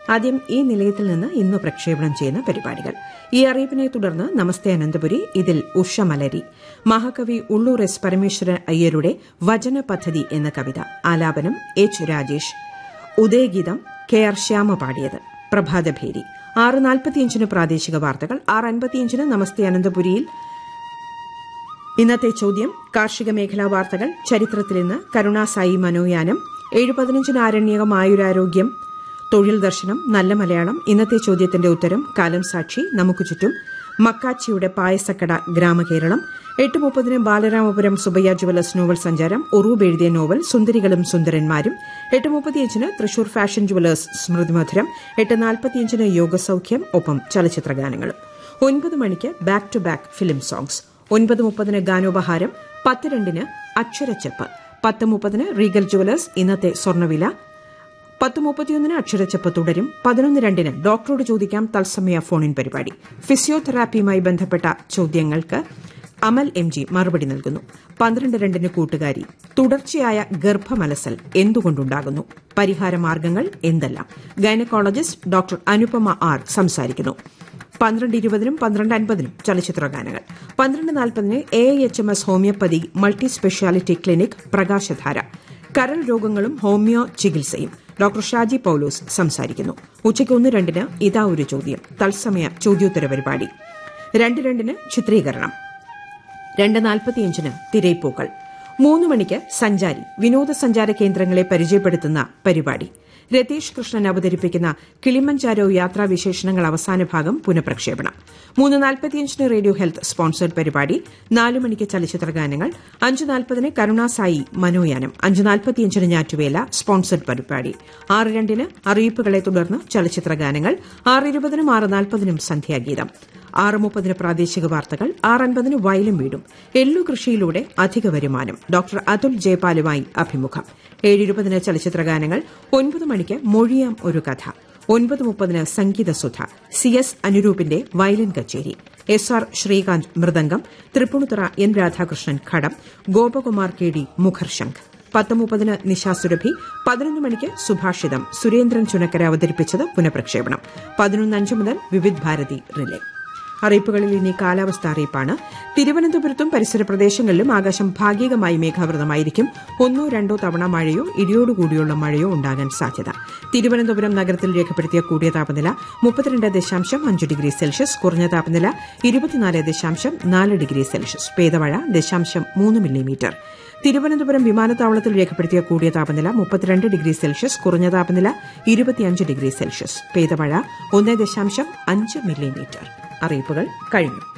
ആദ്യം ഈ നിലയത്തിൽ നിന്ന് ഇന്ന് പ്രക്ഷേപണം ചെയ്യുന്ന പരിപാടികൾ ഈ അറിയിപ്പിനെ തുടർന്ന് നമസ്തേ അനന്തപുരി ഇതിൽ ഉഷ മലരി മഹാകവി ഉള്ളൂർ എസ് പരമേശ്വരൻ അയ്യരുടെ വചന പദ്ധതി എന്ന കവിത ആലാപനം H Rajesh Udayageetham K R Shyama പാടിയത് പ്രഭാതഭേരി ആറ് നാൽപ്പത്തിയഞ്ചിന് പ്രാദേശിക വാർത്തകൾ ആറ് അൻപത്തിയഞ്ചിന് നമസ്തേ അനന്തപുരിയിൽ ഇന്നത്തെ ചോദ്യം കാർഷിക മേഖലാ വാർത്തകൾ ചരിത്രത്തിൽ ഇന്ന് കരുണാസായി മനോയാനം ഏഴ് പതിനഞ്ചിന് ആരണ്യകം ആയുരാരോഗ്യം തൊഴിൽ ദർശനം നല്ല മലയാളം ഇന്നത്തെ ചോദ്യത്തിന്റെ ഉത്തരം കാലം സാക്ഷി നമുക്ക് ചുറ്റും മക്കാച്ചിയുടെ പായസക്കട ഗ്രാമകേരളം എട്ട് മുപ്പതിന് ബാലരാമപുരം സുബയ്യ ജുവലേഴ്സ് നോവൽ സഞ്ചാരം ഉറൂബ് എഴുതിയ നോവൽ സുന്ദരികളും സുന്ദരന്മാരും എട്ട് മുപ്പത്തിയഞ്ചിന് തൃശൂർ ഫാഷൻ ജുവലേഴ്സ് സ്മൃതിമധുരം എട്ട് നാൽപ്പത്തിയഞ്ചിന് യോഗസൌഖ്യം ഒപ്പം ചലച്ചിത്ര ഗാനങ്ങളും ഒൻപത് മണിക്ക് back to back film songs ഒൻപത് മുപ്പതിന് ഗാനോപഹാരം പത്ത് രണ്ടിന് അക്ഷരച്ചെപ്പ് പത്ത് മുപ്പതിന് റീഗൽ ജുവലേഴ്സ് ഇന്നത്തെ സ്വർണ്ണവില പത്ത് മുപ്പത്തിയൊന്നിന് അക്ഷരച്ചെപ്പ് തുടരും പതിനൊന്ന് രണ്ടിന് ഡോക്ടറോട് ചോദിക്കാം തത്സമയ ഫോണിൻ പരിപാടി ഫിസിയോതെറാപ്പിയുമായി ബന്ധപ്പെട്ട ചോദ്യങ്ങൾക്ക് അമൽ എം ജി മറുപടി നൽകുന്നു പന്ത്രണ്ട് രണ്ടിന് കൂട്ടുകാരി തുടർച്ചയായ ഗർഭമലസൽ എന്തുകൊണ്ടുണ്ടാകുന്നു പരിഹാര മാർഗങ്ങൾ എന്തെല്ലാം ഗൈനക്കോളജിസ്റ്റ് ഡോക്ടർ അനുപമ ആർ സംസാരിക്കുന്നു പന്ത്രണ്ട് ഇരുപതിനും പന്ത്രണ്ട് അൻപതിനും ചലച്ചിത്ര ഗാനങ്ങൾ പന്ത്രണ്ട് നാൽപ്പതിന് A H M S homoeopathy multi speciality clinic പ്രകാശധാര കരൾ രോഗങ്ങളും ഹോമിയോ ചികിത്സയും ഡോക്ടർ ഷാജി പൌലോസ് സംസാരിക്കുന്നു ഉച്ചയ്ക്ക് ഒന്ന് രണ്ടിന് ഇതാ ഒരു ചോദ്യം തത്സമയ ചോദ്യോത്തര പരിപാടി രണ്ട് രണ്ടിന് ചിത്രീകരണം രണ്ട് നാൽപ്പത്തിയഞ്ചിന് തിരയിപ്പൂക്കൾ മൂന്ന് മണിക്ക് സഞ്ചാരി വിനോദസഞ്ചാര കേന്ദ്രങ്ങളെ പരിചയപ്പെടുത്തുന്ന പരിപാടി രതീഷ് കൃഷ്ണൻ അവതരിപ്പിക്കുന്ന കിളിമഞ്ചാരോ യാത്രാവിശേഷണങ്ങൾ അവസാന ഭാഗം പുനഃപ്രക്ഷേപണം മൂന്ന് നാൽപ്പത്തിയഞ്ചിന് റേഡിയോ ഹെൽത്ത് സ്പോൺസേഡ് പരിപാടി നാല് മണിക്ക് ചലച്ചിത്ര ഗാനങ്ങൾ അഞ്ച് നാൽപ്പതിന് കരുണാസായി മനോയാനം അഞ്ച് നാൽപ്പത്തിയഞ്ചിന് ഞാറ്റുവേല സ്പോൺസേഡ് പരിപാടി ആറ് രണ്ടിന് അറിയിപ്പുകളെ തുടർന്ന് ചലച്ചിത്ര ഗാനങ്ങൾ ആറ് ഇരുപതിനും ആറ് നാൽപ്പതിനും സന്ധ്യാഗീതം ആറ് മുപ്പതിന് പ്രാദേശിക വാർത്തകൾ ആറ് അൻപതിന് വയലും വീടും എള്ളു കൃഷിയിലൂടെ അധിക വരുമാനം ഡോക്ടർ അതുൽ ജയപാലുമായി അഭിമുഖം ഏഴിരുപതിന് ചലച്ചിത്ര ഗാനങ്ങൾ ഒൻപത് മണിക്ക് മൊഴിയാം ഒരു കഥ ഒൻപത് മുപ്പതിന് സംഗീതസുധ സി എസ് അനുരൂപിന്റെ വയലിൻ കച്ചേരി S R Srikanth mridangam Tripunithura N Radhakrishnan ghatam Gopakumar K D മുഖർശംഖ് പത്ത് മുപ്പതിന് നിശാസുരഭി പതിനൊന്ന് മണിക്ക് സുഭാഷിതം സുരേന്ദ്രൻ ചുനക്കര അവതരിപ്പിച്ചത് പുനഃപ്രക്ഷേപണം പതിനൊന്ന് അഞ്ച് മുതൽ വിവിധ് ഭാരതി റിലേ അറിയിപ്പുകളിൽ ഇനി കാലാവസ്ഥ അറിയിപ്പാണ് തിരുവനന്തപുരത്തും പരിസര പ്രദേശങ്ങളിലും ആകാശം ഭാഗികമായി മേഘാവൃതമായിരിക്കും ഒന്നോ രണ്ടോ തവണ മഴയോ ഇടിയോടുകൂടിയുള്ള മഴയോ ഉണ്ടാകാൻ സാധ്യത തിരുവനന്തപുരം നഗരത്തിൽ രേഖപ്പെടുത്തിയ കൂടിയ താപനില മുപ്പത്തിരണ്ട് ദശാംശം അഞ്ച് ഡിഗ്രി സെൽഷ്യസ് കുറഞ്ഞ താപനില ഇരുപത്തിനാല് ദശാംശം നാല് ഡിഗ്രി സെൽഷ്യസ് പേദമഴ ദശാംശം മൂന്ന് മില്ലിമീറ്റർ തിരുവനന്തപുരം വിമാനത്താവളത്തിൽ രേഖപ്പെടുത്തിയ കൂടിയ താപനില മുപ്പത്തിരണ്ട് ഡിഗ്രി സെൽഷ്യസ് കുറഞ്ഞ താപനില ഇരുപത്തിയഞ്ച് ഡിഗ്രി സെൽഷ്യസ് പേദമഴ ഒന്ന് ദശാംശം അഞ്ച് മില്ലിമീറ്റർ അറിയിപ്പുകൾ കഴിഞ്ഞു